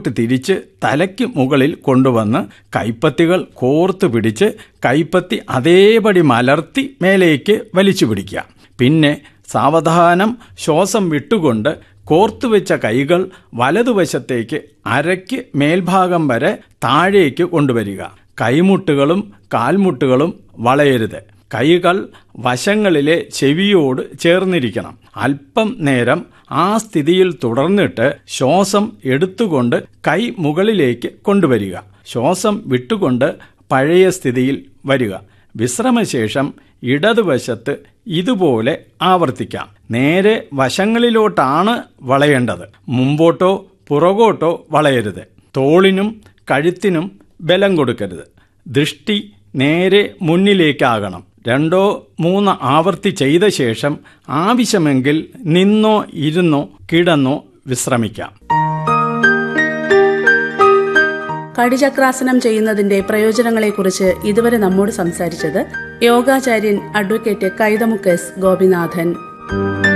ഇടത്തോട്ട് തിരിച്ച് തലയ്ക്ക് മുകളിൽ കൊണ്ടുവന്ന് കൈപ്പത്തികൾ കോർത്ത് പിടിച്ച് കൈപ്പത്തി അതേപടി മലർത്തി മേലേക്ക് വലിച്ചു പിടിക്കുക പിന്നെ സാവധാനം ശ്വാസം വിട്ടുകൊണ്ട് കോർത്തുവെച്ച കൈകൾ വലതുവശത്തേക്ക് അരയ്ക്ക് മേൽഭാഗം വരെ താഴേക്ക് കൊണ്ടുവരിക കൈമുട്ടുകളും കാൽമുട്ടുകളും വളയരുത് കൈകൾ വശങ്ങളിലെ ചെവിയോട് ചേർന്നിരിക്കണം അല്പം നേരം ആ സ്ഥിതിയിൽ തുടർന്നിട്ട് ശ്വാസം എടുത്തുകൊണ്ട് കൈ മുകളിലേക്ക് കൊണ്ടുവരിക ശ്വാസം വിട്ടുകൊണ്ട് പഴയ സ്ഥിതിയിൽ വരിക വിശ്രമശേഷം ഇടതുവശത്ത് ഇതുപോലെ ആവർത്തിക്കാം നേരെ വശങ്ങളിലോട്ടാണ് വളയേണ്ടത് മുമ്പോട്ടോ പുറകോട്ടോ വളയരുത് തോളിനും കഴുത്തിനും ബലം കൊടുക്കരുത് ദൃഷ്ടി നേരെ മുന്നിലേക്കാകണം രണ്ടോ മൂന്ന് ആവർത്തി ചെയ്ത ശേഷം ആവശ്യമെങ്കിൽ നിന്നോ ഇരുന്നോ കിടന്നോ വിശ്രമിക്കാം കടിചക്രാസനം ചെയ്യുന്നതിന്റെ പ്രയോജനങ്ങളെക്കുറിച്ച് ഇതുവരെ നമ്മോട് സംസാരിച്ചത് യോഗാചാര്യൻ അഡ്വക്കേറ്റ് കൈതമുക്ക് എസ് ഗോപിനാഥൻ